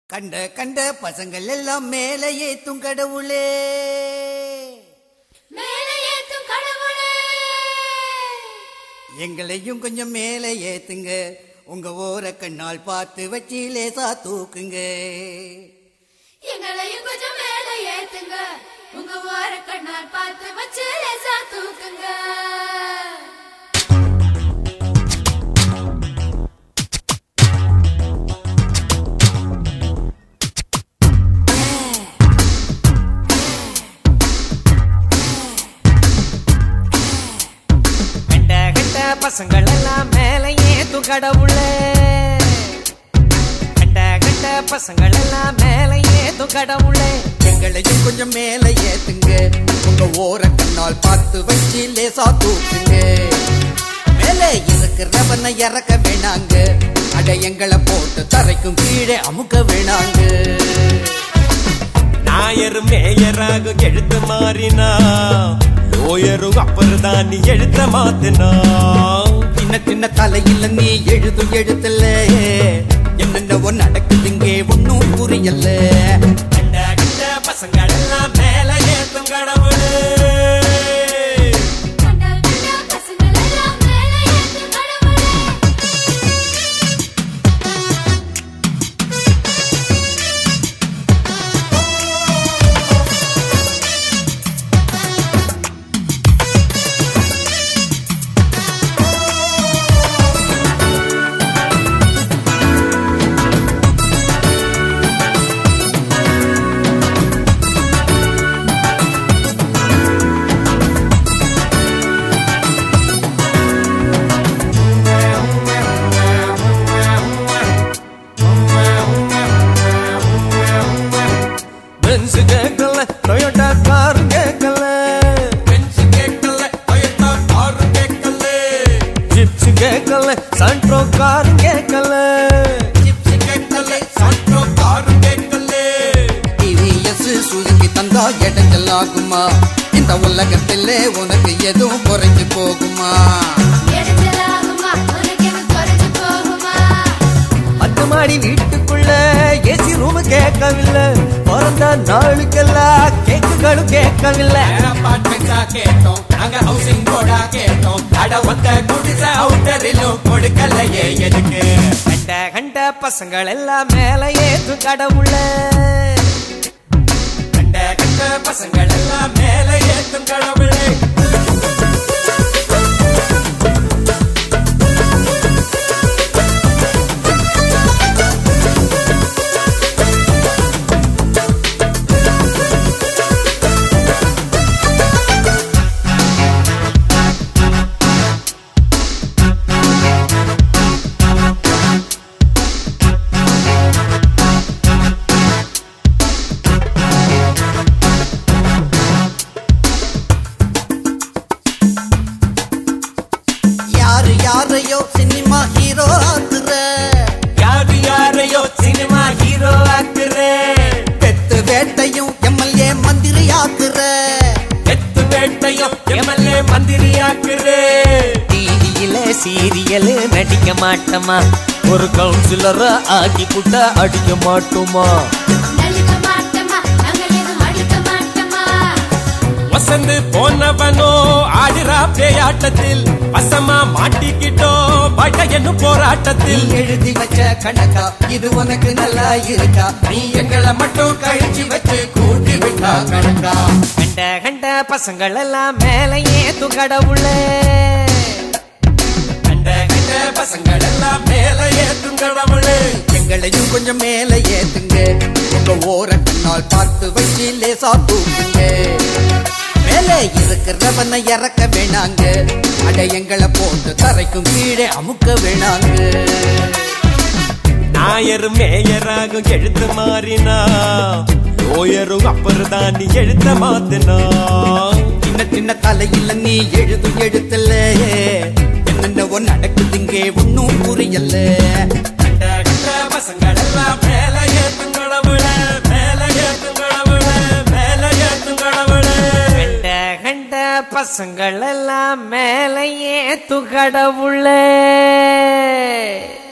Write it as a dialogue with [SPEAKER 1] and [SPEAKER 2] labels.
[SPEAKER 1] கண்ட கண்ட பசங்கள் எல்லாம் மேலே ஏத்தும் கடவுளே
[SPEAKER 2] மேலே ஏத்தும் கடவுளே
[SPEAKER 1] எங்களையும் கொஞ்சம் மேலே ஏத்துங்க உங்க ஓர கண்ணால் பார்த்து வச்சு லேசா தூக்குங்க
[SPEAKER 2] எங்களையும் கொஞ்சம் மேலே ஏத்துங்க உங்க ஓர கண்ணால் பார்த்து வச்சு லேசா தூக்குங்க
[SPEAKER 3] கண்ட கண்ட பசங்கள் எல்லாம் மேல ஏத்தும் கடவுளே கண்ட கண்ட பசங்கள் எல்லாம் மேல ஏத்தும் கடவுளே
[SPEAKER 1] எங்களையும் கொஞ்சம் மேலே ஏத்துங்க உங்க ஓர கண்ணால் பார்த்து வச்சு லேசா தூக்குங்க மேலே இருக்கிறவனை இறக்க வேணாங்க அட எங்களை போட்டு தரைக்கும் கீழே அமுக்க வேணாங்க
[SPEAKER 4] நாயரு மேயராக எழுத்து மாறினா லோயரு அப்பருதான் நீ எழுத்த மாத்தினா
[SPEAKER 1] சின்ன சின்ன தலையில நீ எழுதும் எழுத்துல என்னென்னவோ நடக்குதுங்க ஒன்னும் புரியல
[SPEAKER 4] கண்ட கண்ட பசங்கள் எல்லாம் மேல ஏத்தும் கடவுளே
[SPEAKER 2] கண்ட கண்ட பசங்கள் எல்லாம் மேலே ஏத்தும் கடவுளே
[SPEAKER 3] பென்ஸ் கேட்கல டொயோட்டா கார் கேட்கல
[SPEAKER 4] பென்ஸ் கேட்கல டொயோட்டா காரு கேட்கல
[SPEAKER 3] ஜிப்ஸ் கேட்கல சன்ட்ரோ கார் கேட்கல
[SPEAKER 4] ஜிப்சி கேட்கல சாண்டோ காரு கேட்கல
[SPEAKER 1] டிவிஎஸ் சுதுக்கி தந்தா இடைஞ்சலாகுமா இந்த உலகத்திலே உனக்கு எதுவும் குறைஞ்சு போகுமா
[SPEAKER 2] எரிச்சலாகுமா உனக்கு எது குறைஞ்சு போகுமா
[SPEAKER 3] பத்து மாடி வீட்டுக்குள்ள ஏசி ரூம் கேட்கவில்லை பிறந்த நாளுக்கெல்லாம் கேக்குகளும் கேட்கவில்லை
[SPEAKER 4] அபார்ட்மெண்ட்ஸா கேட்டோம் நாங்க ஹவுசிங் போர்டா கேட்டோம் அட ஒத்த குடிச அவுட்டரிலும் கொடுக்கலையே எதுக்கு
[SPEAKER 3] கண்ட கண்ட பசங்கள் எல்லாம் மேல ஏத்து கடவுளே
[SPEAKER 4] கண்ட கண்ட பசங்கள் எல்லாம் மேல ஏத்தும் கடவுளே
[SPEAKER 1] யாரு யாரையோ சினிமா ஹீரோ ஆக்குற
[SPEAKER 4] யாரு யாரையோ சினிமா ஹீரோ ஆக்குற
[SPEAKER 1] பெத்து வேட்டையும் எம்எல்ஏ மந்திரி ஆக்குற
[SPEAKER 4] எத்து வேட்டையும் எம்எல்ஏ மந்திரி ஆக்குற
[SPEAKER 3] டிவியில சீரியல் நடிக்க மாட்டோமா ஒரு கவுன்சிலரா ஆக்கி புட்ட அடிக்க மாட்டோமா
[SPEAKER 2] நலிக்க மாட்டோமா நாங்கள் எதுவும் அடிக்க மாட்டோமா
[SPEAKER 4] வசந்து போனவனோ ஆடுறா பேயாட்டத்தில் வசமா மாட்டிக்கிட்டோ பட்டையனு
[SPEAKER 1] நீ
[SPEAKER 4] போராட்டத்தில்
[SPEAKER 1] எழுதி வச்ச கணக்கா இது உனக்கு நல்லா இருக்கா
[SPEAKER 4] நீ எங்களை மட்டும் கழிச்சு வச்சு கூட்டி விட்டா கணக்கா
[SPEAKER 3] கண்ட கண்ட பசங்கள் எல்லாம் மேல ஏத்து கடவுளே
[SPEAKER 4] கண்ட கண்ட பசங்கள் எல்லாம் மேல ஏத்தும் கடவுளே
[SPEAKER 1] எங்களையும் கொஞ்சம் மேல ஏத்துங்க உங்க ஓர கண்ணால் பார்த்து வச்சு லேசா தூக்குங்க மேலே இருக்கிறவனை இறக்க வேணாங்க அட எங்களை போட்டு தரைக்கும் கீழே அமுக்க வேணாங்க
[SPEAKER 4] நாயரு மேயராக எழுத்து மாறினா லோயரும் அப்பருதான் நீ எழுத்த மாத்தினா
[SPEAKER 1] சின்ன சின்ன தலையில நீ எழுதும் எழுத்துல என்னென்னவோ நடக்குதுங்க ஒன்னும் புரியல
[SPEAKER 4] கண்ட கண்ட பசங்கள் எல்லாம் மேல ஏத்தும் கடவுளே மேல ஏத்தும் கடவுளே மேல ஏத்தும் கடவுளே
[SPEAKER 3] கண்ட கண்ட பசங்கள் எல்லாம் மேல ஏத்து கடவுளே